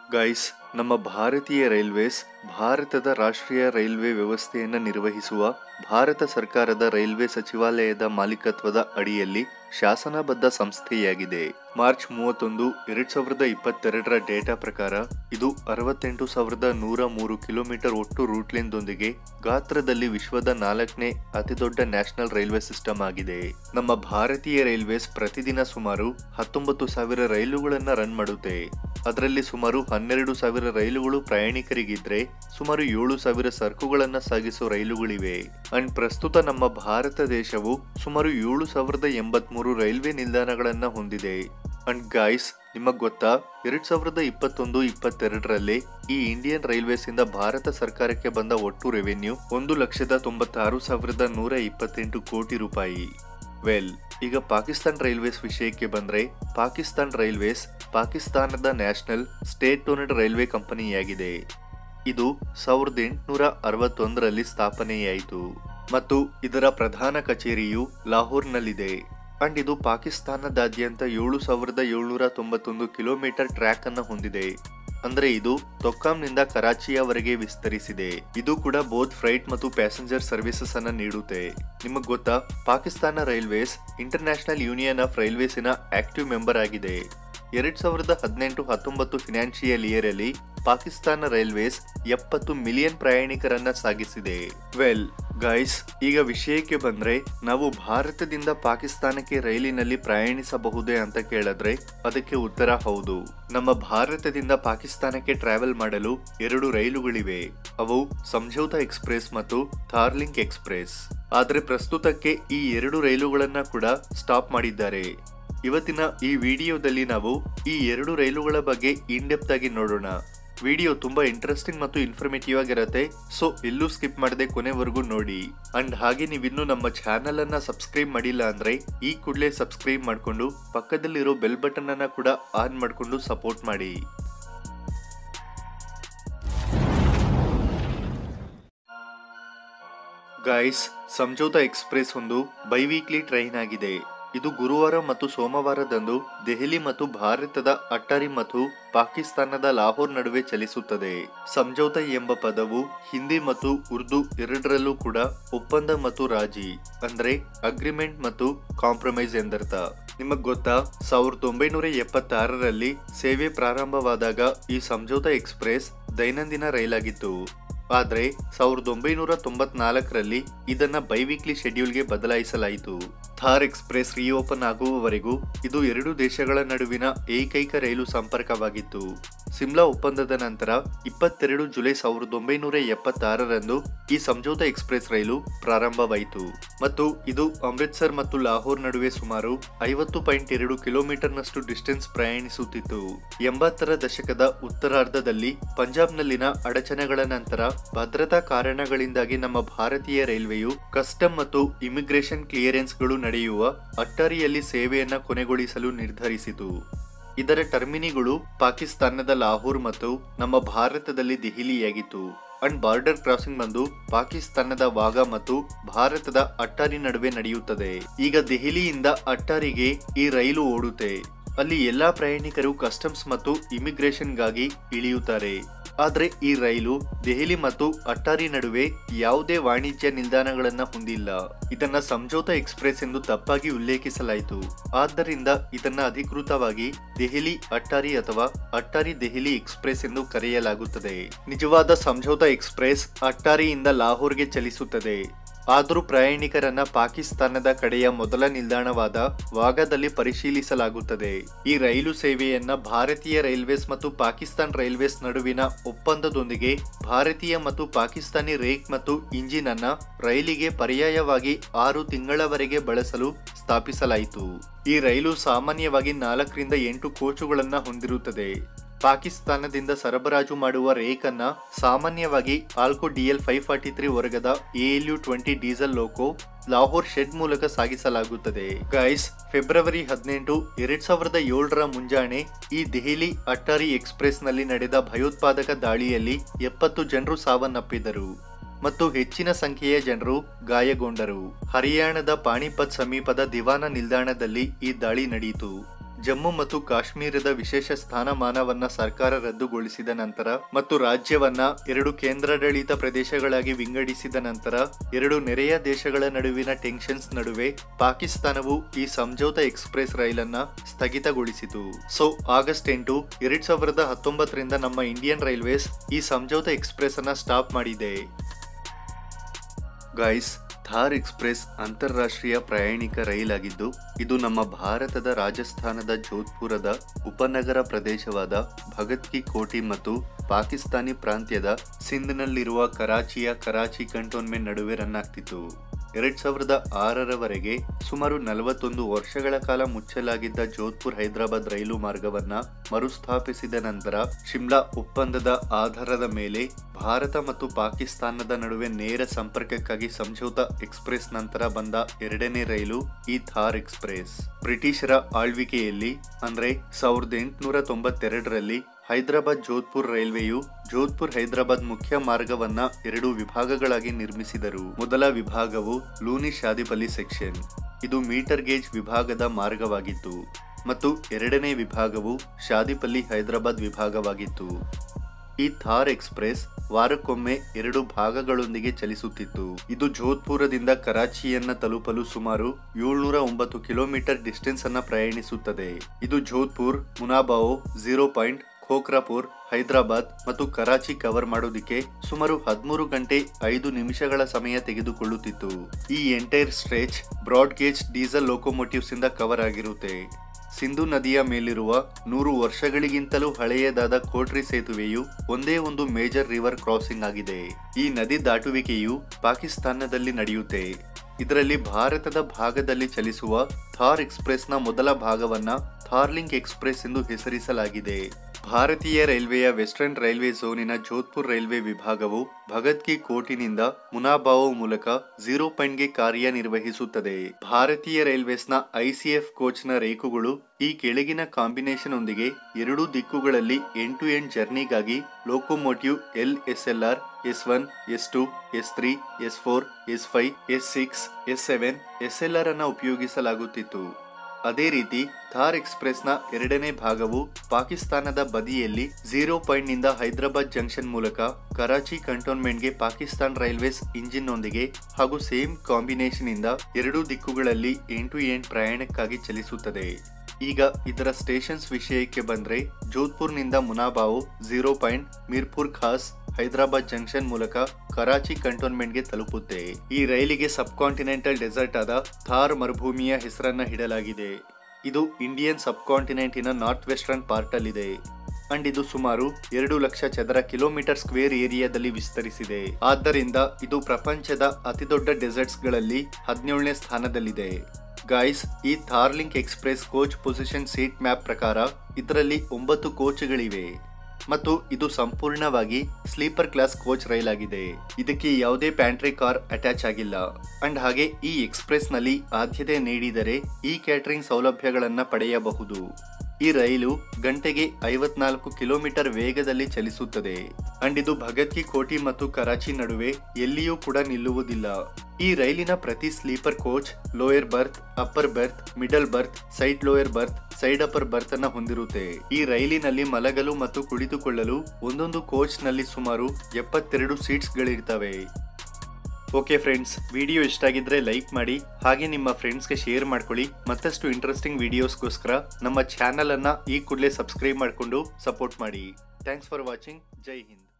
guys ನಮ್ಮ ಭಾರತೀಯ railways ಭಾರತದ ರಾಷ್ಟ್ರೀಯ ರೈಲ್ವೆ ವ್ಯವಸ್ಥೆಯನ್ನು ನಿರ್ವಹಿಸುವ ಭಾರತ ಸರ್ಕಾರದ ರೈಲ್ವೆ ಸಚಿವಾಲಯದ ಮಾಲೀಕತ್ವದ ಅಡಿಯಲ್ಲಿ ಶಾಸನಬದ್ಧ ಸಂಸ್ಥೆಯಾಗಿದೆ ಮಾರ್ಚ್ ಮೂವತ್ತೊಂದು ಎರಡ್ ಸಾವಿರದ ಇಪ್ಪತ್ತೆರಡರ ಡೇಟಾ ಪ್ರಕಾರ ಇದು ಅರವತ್ತೆಂಟು ಸಾವಿರದ ನೂರ ಮೂರು ಕಿಲೋಮೀಟರ್ ಒಟ್ಟು ರೂಟ್ ಲೇನ್ದೊಂದಿಗೆ ಗಾತ್ರದಲ್ಲಿ ವಿಶ್ವದ ನಾಲ್ಕನೇ ಅತಿದೊಡ್ಡ ನ್ಯಾಷನಲ್ ರೈಲ್ವೆ ಸಿಸ್ಟಮ್ ಆಗಿದೆ ನಮ್ಮ ಭಾರತೀಯ ರೈಲ್ವೇಸ್ ಪ್ರತಿದಿನ ಸುಮಾರು ಹತ್ತೊಂಬತ್ತು ಸಾವಿರ ರೈಲುಗಳನ್ನ ರನ್ ಮಾಡುತ್ತೆ ಅದರಲ್ಲಿ ಸುಮಾರು ಹನ್ನೆರಡು ಸಾವಿರ ರೈಲುಗಳು ಪ್ರಯಾಣಿಕರಿಗಿದ್ರೆ ಸುಮಾರು ಏಳು ಸಾವಿರ ಸರಕುಗಳನ್ನ ಸಾಗಿಸೋ ರೈಲುಗಳಿವೆ ಅಂಡ್ ಪ್ರಸ್ತುತ ನಮ್ಮ ಭಾರತ ದೇಶವು ಸುಮಾರು ಏಳು ಸಾವಿರದ ಎಂಬತ್ಮೂರು ರೈಲ್ವೆ ನಿಲ್ದಾಣಗಳನ್ನ ಹೊಂದಿದೆ ಅಂಡ್ ಗಾಯ್ಸ್ ನಿಮಗ್ ಗೊತ್ತಾ ಎರಡ್ ಸಾವಿರದ ಇಪ್ಪತ್ತೊಂದು ಇಪ್ಪತ್ತೆರಡರಲ್ಲಿ ಈ ಇಂಡಿಯನ್ ರೈಲ್ವೇಸ್ ಇಂದ ಭಾರತ ಸರ್ಕಾರಕ್ಕೆ ಬಂದ ಒಟ್ಟು ರೆವೆನ್ಯೂ ಒಂದು ಲಕ್ಷದ ತೊಂಬತ್ತಾರು ಸಾವಿರದ ನೂರ ಇಪ್ಪತ್ತೆಂಟು ಕೋಟಿ ರೂಪಾಯಿ ವೆಲ್ ಈಗ ಪಾಕಿಸ್ತಾನ್ ರೈಲ್ವೇಸ್ ವಿಷಯಕ್ಕೆ ಬಂದ್ರೆ ಪಾಕಿಸ್ತಾನ್ ರೈಲ್ವೇಸ್ ಪಾಕಿಸ್ತಾನದ ನ್ಯಾಷನಲ್ ಸ್ಟೇಟ್ ಓನ್ಡ್ ರೈಲ್ವೆ ಕಂಪನಿಯಾಗಿದೆ ಇದು ಸಾವಿರದ ಎಂಟುನೂರ ಅರವತ್ತೊಂದರಲ್ಲಿ ಸ್ಥಾಪನೆಯಾಯಿತು ಮತ್ತು ಇದರ ಪ್ರಧಾನ ಕಚೇರಿಯು ಲಾಹೋರ್ನಲ್ಲಿದೆ ಅಂಡ್ ಇದು ಪಾಕಿಸ್ತಾನದಾದ್ಯಂತ ಏಳು ಸಾವಿರದ ಏಳ್ನೂರ ತೊಂಬತ್ತೊಂದು ಕಿಲೋಮೀಟರ್ ಟ್ರ್ಯಾಕ್ ಅನ್ನು ಹೊಂದಿದೆ ಅಂದ್ರೆ ಇದು ತೊಕ್ಕಾಂನಿಂದ ಕರಾಚಿಯವರೆಗೆ ವಿಸ್ತರಿಸಿದೆ ಇದು ಕೂಡ ಬೋತ್ ಫ್ರೈಟ್ ಮತ್ತು ಪ್ಯಾಸೆಂಜರ್ ಸರ್ವಿಸಸ್ ಅನ್ನ ನೀಡುತ್ತೆ ನಿಮಗ್ ಗೊತ್ತಾ Pakistan railways international union of ರೈಲ್ವೇಸಿನ ಆಕ್ಟಿವ್ ಮೆಂಬರ್ ಆಗಿದೆ ಎರಡ್ ಸಾವಿರದ ಹದಿನೆಂಟು ಹತ್ತೊಂಬತ್ತು ಫಿನಾನ್ಷಿಯಲ್ ಇಯರ್ ಅಲ್ಲಿ ಪಾಕಿಸ್ತಾನ ರೈಲ್ವೇಸ್ ಎಪ್ಪತ್ತು ಮಿಲಿಯನ್ ಪ್ರಯಾಣಿಕರನ್ನ ಸಾಗಿಸಿದೆ ವೆಲ್ ಗೈಸ್ ಈಗ ವಿಷಯಕ್ಕೆ ಬಂದ್ರೆ ನಾವು ಭಾರತದಿಂದ ಪಾಕಿಸ್ತಾನಕ್ಕೆ ರೈಲಿನಲ್ಲಿ ಪ್ರಯಾಣಿಸಬಹುದೇ ಅಂತ ಕೇಳಿದ್ರೆ ಅದಕ್ಕೆ ಉತ್ತರ ಹೌದು ನಮ್ಮ ಭಾರತದಿಂದ ಪಾಕಿಸ್ತಾನಕ್ಕೆ ಟ್ರಾವೆಲ್ ಮಾಡಲು ಎರಡು ರೈಲುಗಳಿವೆ ಅವು ಸಂಜೌತಾ ಎಕ್ಸ್ಪ್ರೆಸ್ ಮತ್ತು ಥಾರ್ಲಿಂಕ್ ಎಕ್ಸ್ಪ್ರೆಸ್ ಆದ್ರೆ ಪ್ರಸ್ತುತಕ್ಕೆ ಈ ಎರಡು ರೈಲುಗಳನ್ನ ಕೂಡ ಸ್ಟಾಪ್ ಮಾಡಿದ್ದಾರೆ ಇವತ್ತಿನ ಈ ವಿಡಿಯೋದಲ್ಲಿ ನಾವು ಈ ಎರಡು ರೈಲುಗಳ ಬಗ್ಗೆ ಇನ್ ಡೆಪ್ತ್ ಆಗಿ ನೋಡೋಣ ವಿಡಿಯೋ ತುಂಬಾ ಇಂಟ್ರೆಸ್ಟಿಂಗ್ ಮತ್ತು ಇನ್ಫಾರ್ಮೇಟಿವ್ ಆಗಿರತ್ತೆ ಸೊ ಎಲ್ಲೂ ಸ್ಕಿಪ್ ಮಾಡದೆ ಕೊನೆವರೆಗೂ ನೋಡಿ ಅಂಡ್ ಹಾಗೆ ನೀವಿನ್ನೂ ನಮ್ಮ ಚಾನೆಲ್ ಅನ್ನ ಸಬ್ಸ್ಕ್ರೈಬ್ ಮಾಡಿಲ್ಲ ಅಂದ್ರೆ ಈ ಕೂಡಲೇ ಸಬ್ಸ್ಕ್ರೈಬ್ ಮಾಡ್ಕೊಂಡು ಪಕ್ಕದಲ್ಲಿರೋ ಬೆಲ್ ಬಟನ್ ಅನ್ನ ಕೂಡ ಆನ್ ಮಾಡ್ಕೊಂಡು ಸಪೋರ್ಟ್ ಮಾಡಿ ಗೈಸ್ ಸಂಜೋತಾ ಎಕ್ಸ್ಪ್ರೆಸ್ ಒಂದು ಬೈವೀಕ್ಲಿ ಟ್ರೈನ್ ಆಗಿದೆ ಇದು ಗುರುವಾರ ಮತ್ತು ಸೋಮವಾರದಂದು ದೆಹಲಿ ಮತ್ತು ಭಾರತದ ಅಟ್ಟಾರಿ ಮತ್ತು ಪಾಕಿಸ್ತಾನದ ಲಾಹೋರ್ ನಡುವೆ ಚಲಿಸುತ್ತದೆ ಸಂಜೌತಾ ಎಂಬ ಪದವು ಹಿಂದಿ ಮತ್ತು ಉರ್ದು ಎರಡರಲ್ಲೂ ಕೂಡ ಒಪ್ಪಂದ ಮತ್ತು ರಾಜಿ ಅಂದ್ರೆ ಅಗ್ರಿಮೆಂಟ್ ಮತ್ತು ಕಾಂಪ್ರಮೈಸ್ ಎಂದರ್ಥ ನಿಮಗ್ ಗೊತ್ತಾ ಸಾವಿರದ ಒಂಬೈನೂರ ಎಪ್ಪತ್ತಾರರಲ್ಲಿ ಸೇವೆ ಪ್ರಾರಂಭವಾದಾಗ ಈ ಸಂಜೋತಾ ಎಕ್ಸ್ಪ್ರೆಸ್ ದೈನಂದಿನ ರೈಲಾಗಿತ್ತು ಆದ್ರೆ ಸಾವಿರದ ಒಂಬೈನೂರ ತೊಂಬತ್ನಾಲ್ಕರಲ್ಲಿ ಇದನ್ನ ಬೈವೀಕ್ಲಿ ಶೆಡ್ಯೂಲ್ಗೆ ಬದಲಾಯಿಸಲಾಯಿತು ಥಾರ್ ಎಕ್ಸ್ಪ್ರೆಸ್ ರಿಓಪನ್ ಆಗುವವರೆಗೂ ಇದು ಎರಡು ದೇಶಗಳ ನಡುವಿನ ಏಕೈಕ ರೈಲು ಸಂಪರ್ಕವಾಗಿತ್ತು ಸಿಮ್ಲಾ ಒಪ್ಪಂದದ ನಂತರ ಇಪ್ಪತ್ತೆರಡು ಜುಲೈ ಸಾವಿರದ ಒಂಬೈನೂರ ಎಪ್ಪತ್ತಾರರಂದು ಈ ಸಂಜೋತಾ ಎಕ್ಸ್ಪ್ರೆಸ್ ರೈಲು ಪ್ರಾರಂಭವಾಯಿತು ಮತ್ತು ಇದು ಅಮೃತ್ಸರ್ ಮತ್ತು ಲಾಹೋರ್ ನಡುವೆ ಸುಮಾರು ಐವತ್ತು ಪಾಯಿಂಟ್ ಎರಡು ಕಿಲೋಮೀಟರ್ನಷ್ಟು ಡಿಸ್ಟೆನ್ಸ್ ಪ್ರಯಾಣಿಸುತ್ತಿತ್ತು ಎಂಬತ್ತರ ದಶಕದ ಉತ್ತರಾರ್ಧದಲ್ಲಿ ಪಂಜಾಬ್ನಲ್ಲಿನ ಅಡಚಣೆಗಳ ನಂತರ ಭದ್ರತಾ ಕಾರಣಗಳಿಂದಾಗಿ ನಮ್ಮ ಭಾರತೀಯ ರೈಲ್ವೆಯು ಕಸ್ಟಮ್ ಮತ್ತು ಇಮಿಗ್ರೇಷನ್ ಕ್ಲಿಯರೆನ್ಸ್ಗಳು ನಡೆಯುವ ಅಟ್ಟಾರಿಯಲ್ಲಿ ಸೇವೆಯನ್ನ ಕೊನೆಗೊಳಿಸಲು ನಿರ್ಧರಿಸಿತು ಇದರ ಟರ್ಮಿನಿಗಳು ಪಾಕಿಸ್ತಾನದ ಲಾಹೋರ್ ಮತ್ತು ನಮ್ಮ ಭಾರತದಲ್ಲಿ ದೆಹಲಿಯಾಗಿತ್ತು ಅಂಡ್ ಬಾರ್ಡರ್ ಕ್ರಾಸಿಂಗ್ ಬಂದು ಪಾಕಿಸ್ತಾನದ ವಾಘಾ ಮತ್ತು ಭಾರತದ ಅಟ್ಟಾರಿ ನಡುವೆ ನಡೆಯುತ್ತದೆ ಈಗ ದೆಹಲಿಯಿಂದ ಅಟ್ಟಾರಿಗೆ ಈ ರೈಲು ಓಡುತ್ತೆ ಅಲ್ಲಿ ಎಲ್ಲಾ ಪ್ರಯಾಣಿಕರು ಕಸ್ಟಮ್ಸ್ ಮತ್ತು ಇಮಿಗ್ರೇಷನ್ಗಾಗಿ ಇಳಿಯುತ್ತಾರೆ ಆದ್ರೆ ಈ ರೈಲು ದೆಹಲಿ ಮತ್ತು ಅಟ್ಟಾರಿ ನಡುವೆ ಯಾವುದೇ ವಾಣಿಜ್ಯ ನಿಲ್ದಾಣಗಳನ್ನ ಹೊಂದಿಲ್ಲ ಇದನ್ನ ಸಂಜೋತಾ ಎಕ್ಸ್ಪ್ರೆಸ್ ಎಂದು ತಪ್ಪಾಗಿ ಉಲ್ಲೇಖಿಸಲಾಯಿತು ಆದ್ದರಿಂದ ಇದನ್ನ ಅಧಿಕೃತವಾಗಿ ದೆಹಲಿ ಅಟ್ಟಾರಿ ಅಥವಾ ಅಟ್ಟಾರಿ ದೆಹಲಿ ಎಕ್ಸ್ಪ್ರೆಸ್ ಎಂದು ಕರೆಯಲಾಗುತ್ತದೆ ನಿಜವಾದ ಸಂಜೋತಾ ಎಕ್ಸ್ಪ್ರೆಸ್ ಅಟ್ಟಾರಿಯಿಂದ ಲಾಹೋರ್ಗೆ ಚಲಿಸುತ್ತದೆ ಆದರೂ ಪ್ರಯಾಣಿಕರನ್ನ ಪಾಕಿಸ್ತಾನದ ಕಡೆಯ ಮೊದಲ ನಿಲ್ದಾಣವಾದ ವಾಘಾದಲ್ಲಿ ಪರಿಶೀಲಿಸಲಾಗುತ್ತದೆ ಈ ರೈಲು ಸೇವೆಯನ್ನ ಭಾರತೀಯ ರೈಲ್ವೇಸ್ ಮತ್ತು ಪಾಕಿಸ್ತಾನ್ ರೈಲ್ವೇಸ್ ನಡುವಿನ ಒಪ್ಪಂದದೊಂದಿಗೆ ಭಾರತೀಯ ಮತ್ತು ಪಾಕಿಸ್ತಾನಿ ರೇಕ್ ಮತ್ತು ಇಂಜಿನ್ ಅನ್ನ ರೈಲಿಗೆ ಪರ್ಯಾಯವಾಗಿ ಆರು ತಿಂಗಳವರೆಗೆ ಬಳಸಲು ಸ್ಥಾಪಿಸಲಾಯಿತು ಈ ರೈಲು ಸಾಮಾನ್ಯವಾಗಿ ನಾಲ್ಕರಿಂದ ಎಂಟು ಕೋಚುಗಳನ್ನ ಹೊಂದಿರುತ್ತದೆ ಪಾಕಿಸ್ತಾನದಿಂದ ಸರಬರಾಜು ಮಾಡುವ ರೇಕ್ ಅನ್ನ ಸಾಮಾನ್ಯವಾಗಿ Alco DL five forty three ವರ್ಗದ ALU twenty diesel loco Lahore shed ಮೂಲಕ ಸಾಗಿಸಲಾಗುತ್ತದೆ ಗೈಸ್ ಫೆಬ್ರವರಿ ಹದಿನೆಂಟು ಎರಡ್ ಸಾವಿರದ ಏಳರ ಮುಂಜಾನೆ ಈ ದೆಹಲಿ ಅಟ್ಟಾರಿ ಎಕ್ಸ್ಪ್ರೆಸ್ ನಲ್ಲಿ ನಡೆದ ಭಯೋತ್ಪಾದಕ ದಾಳಿಯಲ್ಲಿ ಎಪ್ಪತ್ತು ಜನರು ಸಾವನ್ನಪ್ಪಿದರು ಮತ್ತು ಹೆಚ್ಚಿನ ಸಂಖ್ಯೆಯ ಜನರು ಗಾಯಗೊಂಡರು ಹರಿಯಾಣದ ಪಾಣಿಪತ್ ಸಮೀಪದ ದಿವಾನ ನಿಲ್ದಾಣದಲ್ಲಿ ಈ ದಾಳಿ ನಡೆಯಿತು ಜಮ್ಮು ಮತ್ತು ಕಾಶ್ಮೀರದ ವಿಶೇಷ ಸ್ಥಾನಮಾನವನ್ನ ಸರ್ಕಾರ ರದ್ದುಗೊಳಿಸಿದ ನಂತರ ಮತ್ತು ರಾಜ್ಯವನ್ನ ಎರಡು ಕೇಂದ್ರಾಡಳಿತ ಪ್ರದೇಶಗಳಾಗಿ ವಿಂಗಡಿಸಿದ ನಂತರ ಎರಡು ನೆರೆಯ ದೇಶಗಳ ನಡುವಿನ ಟೆನ್ಷನ್ಸ್ ನಡುವೆ ಪಾಕಿಸ್ತಾನವು ಈ ಸಂಜೋತ ಎಕ್ಸ್ಪ್ರೆಸ್ ರೈಲನ್ನ ಸ್ಥಗಿತಗೊಳಿಸಿತು ಸೊ ಆಗಸ್ಟ್ ಎಂಟು ಎರಡ್ ಸಾವಿರದ ಹತ್ತೊಂಬತ್ತರಿಂದ ನಮ್ಮ ಇಂಡಿಯನ್ ರೈಲ್ವೇಸ್ ಈ ಸಂಜೋತ ಎಕ್ಸ್ಪ್ರೆಸ್ ಅನ್ನ ಸ್ಟಾಪ್ ಮಾಡಿದೆ ಗೈಸ್ ಥಾರ್ ಎಕ್ಸ್ಪ್ರೆಸ್ ಅಂತಾರಾಷ್ಟ್ರೀಯ ಪ್ರಯಾಣಿಕ ರೈಲಾಗಿದ್ದು ಇದು ನಮ್ಮ ಭಾರತದ ರಾಜಸ್ಥಾನದ ಜೋಧ್ಪುರದ ಉಪನಗರ ಪ್ರದೇಶವಾದ ಭಗತ್ ಕಿ ಕೋಟಿ ಮತ್ತು ಪಾಕಿಸ್ತಾನಿ ಪ್ರಾಂತ್ಯದ ಸಿಂಧ್ನಲ್ಲಿರುವ ಕರಾಚಿಯ ಕರಾಚಿ ಕಂಟೋನ್ಮೆಂಟ್ ನಡುವೆ ರನ್ ಆಗ್ತಿತ್ತು ಎರಡ್ ಸಾವಿರದ ಆರರವರೆಗೆ ಸುಮಾರು ನಲವತ್ತೊಂದು ವರ್ಷಗಳ ಕಾಲ ಮುಚ್ಚಲಾಗಿದ್ದ ಜೋಧ್ಪುರ್ ಹೈದರಾಬಾದ್ ರೈಲು ಮಾರ್ಗವನ್ನ ಮರುಸ್ಥಾಪಿಸಿದ ನಂತರ ಶಿಮ್ಲಾ ಒಪ್ಪಂದದ ಆಧಾರದ ಮೇಲೆ ಭಾರತ ಮತ್ತು ಪಾಕಿಸ್ತಾನದ ನಡುವೆ ನೇರ ಸಂಪರ್ಕಕ್ಕಾಗಿ ಸಂಜೋತ ಎಕ್ಸ್ಪ್ರೆಸ್ ನಂತರ ಬಂದ ಎರಡನೇ ರೈಲು ಈ ಥಾರ್ ಎಕ್ಸ್ಪ್ರೆಸ್ ಬ್ರಿಟಿಷರ ಆಳ್ವಿಕೆಯಲ್ಲಿ ಅಂದ್ರೆ ಸಾವಿರದ ಎಂಟುನೂರ ತೊಂಬತ್ತೆರಡರಲ್ಲಿ ಹೈದರಾಬಾದ್ ಜೋಧ್ಪುರ್ ರೈಲ್ವೆಯು ಜೋಧ್ಪುರ್ ಹೈದರಾಬಾದ್ ಮುಖ್ಯ ಮಾರ್ಗವನ್ನ ಎರಡು ವಿಭಾಗಗಳಾಗಿ ನಿರ್ಮಿಸಿದರು ಮೊದಲ ವಿಭಾಗವು ಲೂನಿ ಶಾದಿಪಲ್ಲಿ ಸೆಕ್ಷನ್ ಇದು ಮೀಟರ್ ಗೇಜ್ ವಿಭಾಗದ ಮಾರ್ಗವಾಗಿತ್ತು ಮತ್ತು ಎರಡನೇ ವಿಭಾಗವು ಶಾದಿಪಲ್ಲಿ ಹೈದರಾಬಾದ್ ವಿಭಾಗವಾಗಿತ್ತು ಈ ಥಾರ್ ಎಕ್ಸ್ಪ್ರೆಸ್ ವಾರಕ್ಕೊಮ್ಮೆ ಎರಡು ಭಾಗಗಳೊಂದಿಗೆ ಚಲಿಸುತ್ತಿತ್ತು ಇದು ಜೋಧ್ಪುರದಿಂದ ಕರಾಚಿಯನ್ನ ತಲುಪಲು ಸುಮಾರು ಏಳ್ನೂರ ಒಂಬತ್ತು ಕಿಲೋಮೀಟರ್ ಡಿಸ್ಟೆನ್ಸ್ ಅನ್ನ ಪ್ರಯಾಣಿಸುತ್ತದೆ ಇದು ಜೋಧ್ಪುರ್ ಮುನಾಬಾವೋ ಝೀರೋ ಪಾಯಿಂಟ್ ಖೋಖ್ರಾಪುರ್ ಹೈದರಾಬಾದ್ ಮತ್ತು ಕರಾಚಿ ಕವರ್ ಮಾಡೋದಿಕ್ಕೆ ಸುಮಾರು ಹದಿಮೂರು ಗಂಟೆ ಐದು ನಿಮಿಷಗಳ ಸಮಯ ತೆಗೆದುಕೊಳ್ಳುತ್ತಿತ್ತು ಈ entire stretch broad gauge diesel locomotives ಇಂದ ಕವರ್ ಆಗಿರುತ್ತೆ ಸಿಂಧು ನದಿಯ ಮೇಲಿರುವ ನೂರು ವರ್ಷಗಳಿಗಿಂತಲೂ ಹಳೆಯದಾದ ಕೋಟ್ರಿ ಸೇತುವೆಯು ಒಂದೇ ಒಂದು ಮೇಜರ್ ರಿವರ್ ಕ್ರಾಸಿಂಗ್ ಆಗಿದೆ ಈ ನದಿ ದಾಟುವಿಕೆಯು ಪಾಕಿಸ್ತಾನದಲ್ಲಿ ನಡೆಯುತ್ತೆ ಇದರಲ್ಲಿ ಭಾರತದ ಭಾಗದಲ್ಲಿ ಚಲಿಸುವ ಥಾರ್ ಎಕ್ಸ್ಪ್ರೆಸ್ನ ಮೊದಲ ಭಾಗವನ್ನ ಥಾರ್ಲಿಂಕ್ ಎಕ್ಸ್ಪ್ರೆಸ್ ಎಂದು ಹೆಸರಿಸಲಾಗಿದೆ ಭಾರತೀಯ ರೈಲ್ವೆಯ ವೆಸ್ಟರ್ನ್ ರೈಲ್ವೆ ಝೋನಿನ ಜೋಧ್ಪುರ್ ರೈಲ್ವೆ ವಿಭಾಗವು ಭಗತ್ ಕಿ ಕೋಟಿನಿಂದ ಮುನಾಬಾವೋ ಮೂಲಕ ಝೀರೋ ಪಾಯಿಂಟ್ಗೆ ಕಾರ್ಯನಿರ್ವಹಿಸುತ್ತದೆ ಭಾರತೀಯ ರೈಲ್ವೇಸ್ನ ಐಸಿಎಫ್ ಕೋಚ್ನ ರೇಖುಗಳು ಈ ಕೆಳಗಿನ ಕಾಂಬಿನೇಷನ್ ಒಂದಿಗೆ ಎರಡೂ ದಿಕ್ಕುಗಳಲ್ಲಿ ಎಂಡ್ ಟು ಎಂಡ್ ಜರ್ನಿಗಾಗಿ locomotive L S L R S one S two S three S four S five S six S seven S L R ಅನ್ನ ಉಪಯೋಗಿಸಲಾಗುತ್ತಿತ್ತು ಅದೇ ರೀತಿ ಥಾರ್ ಎಕ್ಸ್ಪ್ರೆಸ್ನ ಎರಡನೇ ಭಾಗವು ಪಾಕಿಸ್ತಾನದ ಬದಿಯಲ್ಲಿ ಝೀರೋ ಪಾಯಿಂಟ್ ನಿಂದ ಹೈದರಾಬಾದ್ ಜಂಕ್ಷನ್ ಮೂಲಕ ಕರಾಚಿ ಕಂಟೋನ್ಮೆಂಟ್ಗೆ ಪಾಕಿಸ್ತಾನ್ ರೈಲ್ವೇಸ್ ಇಂಜಿನ್ ನೊಂದಿಗೆ ಹಾಗೂ ಸೇಮ್ ಕಾಂಬಿನೇಷನ್ ಇಂದ ಎರಡೂ ದಿಕ್ಕುಗಳಲ್ಲಿ ಎಂಡ್ ಟು ಎಂಡ್ ಪ್ರಯಾಣಕ್ಕಾಗಿ ಚಲಿಸುತ್ತದೆ ಈಗ ಇದರ ಸ್ಟೇಷನ್ಸ್ ವಿಷಯಕ್ಕೆ ಬಂದ್ರೆ ಜೋಧ್ಪುರ್ನಿಂದ Munabao zero point Mirpur Khas Hyderabad junction ಮೂಲಕ ಕರಾಚಿ ಕಂಟೋನ್ಮೆಂಟ್ಗೆ ತಲುಪುತ್ತೆ ಈ ರೈಲಿಗೆ ಸಬ್ ಕಾಂಟಿನೆಂಟಲ್ ಡೆಸರ್ಟ್ ಆದ ಥಾರ್ ಮರುಭೂಮಿಯ ಹೆಸರನ್ನ ಇಡಲಾಗಿದೆ ಇದು ಇಂಡಿಯನ್ ಸಬ್ ಕಾಂಟಿನೆಂಟಿನ ನಾರ್ತ್ ವೆಸ್ಟರ್ನ್ ಪಾರ್ಟ್ ಅಲ್ಲಿದೆ ಅಂಡ್ ಇದು ಸುಮಾರು ಎರಡು ಲಕ್ಷ ಚದರ ಕಿಲೋಮೀಟರ್ ಸ್ಕ್ವೇರ್ ಏರಿಯಾದಲ್ಲಿ ವಿಸ್ತರಿಸಿದೆ ಆದ್ದರಿಂದ ಇದು ಪ್ರಪಂಚದ ಅತಿದೊಡ್ಡ ಡೆಸರ್ಟ್ಸ್ ಗಳಲ್ಲಿ ಹದಿನೇಳನೇ ಸ್ಥಾನದಲ್ಲಿದೆ ಗಾಯ್ಸ್ ಈ Thar link express coach position seat map ಪ್ರಕಾರ ಇದರಲ್ಲಿ ಒಂಬತ್ತು ಕೋಚ್ಗಳಿವೆ ಮತ್ತು ಇದು ಸಂಪೂರ್ಣವಾಗಿ ಸ್ಲೀಪರ್ ಕ್ಲಾಸ್ ಕೋಚ್ ರೈಲ್ ಆಗಿದೆ ಇದಕ್ಕೆ ಯಾವುದೇ ಪ್ಯಾಂಟ್ರಿ ಕಾರ್ ಅಟ್ಯಾಚ್ ಆಗಿಲ್ಲ ಅಂಡ್ ಹಾಗೆ ಈ ಎಕ್ಸ್ಪ್ರೆಸ್ ನಲ್ಲಿ ಆದ್ಯತೆ ನೀಡಿದರೆ ಈ ಕ್ಯಾಟರಿಂಗ್ ಸೌಲಭ್ಯಗಳನ್ನ ಪಡೆಯಬಹುದು ಈ ರೈಲು ಗಂಟೆಗೆ ಐವತ್ನಾಲ್ಕು ಕಿಲೋಮೀಟರ್ ವೇಗದಲ್ಲಿ ಚಲಿಸುತ್ತದೆ ಅಂಡ್ ಇದು ಭಗತ್ ಕಿ ಕೋಟಿ ಮತ್ತು ಕರಾಚಿ ನಡುವೆ ಎಲ್ಲಿಯೂ ಕೂಡ ನಿಲ್ಲುವುದಿಲ್ಲ ಈ ರೈಲಿನ ಪ್ರತಿ sleeper coach lower berth upper berth middle berth side lower berth side upper berth ಅನ್ನ ಹೊಂದಿರುತ್ತೆ ಈ ರೈಲಿನಲ್ಲಿ ಮಲಗಲು ಮತ್ತು ಕುಳಿತುಕೊಳ್ಳಲು ಒಂದೊಂದು ಕೋಚ್ ನಲ್ಲಿ ಸುಮಾರು ಎಪ್ಪತ್ತೆರಡು ಸೀಟ್ಸ್ ಗಳಿರ್ತವೆ ಓಕೆ ಫ್ರೆಂಡ್ಸ್ ವಿಡಿಯೋ ಇಷ್ಟ ಆಗಿದ್ರೆ ಲೈಕ್ ಮಾಡಿ ಹಾಗೆ ನಿಮ್ಮ ಫ್ರೆಂಡ್ಸ್ಗೆ ಶೇರ್ ಮಾಡ್ಕೊಳ್ಳಿ ಮತ್ತಷ್ಟು ಇಂಟ್ರೆಸ್ಟಿಂಗ್ ವಿಡಿಯೋಸ್ಗೋಸ್ಕರ ನಮ್ಮ ಚಾನಲ್ ಅನ್ನ ಈ ಕೂಡಲೇ ಸಬ್ಸ್ಕ್ರೈಬ್ ಮಾಡಿಕೊಂಡು ಸಪೋರ್ಟ್ ಮಾಡಿ thanks for watching Jai Hind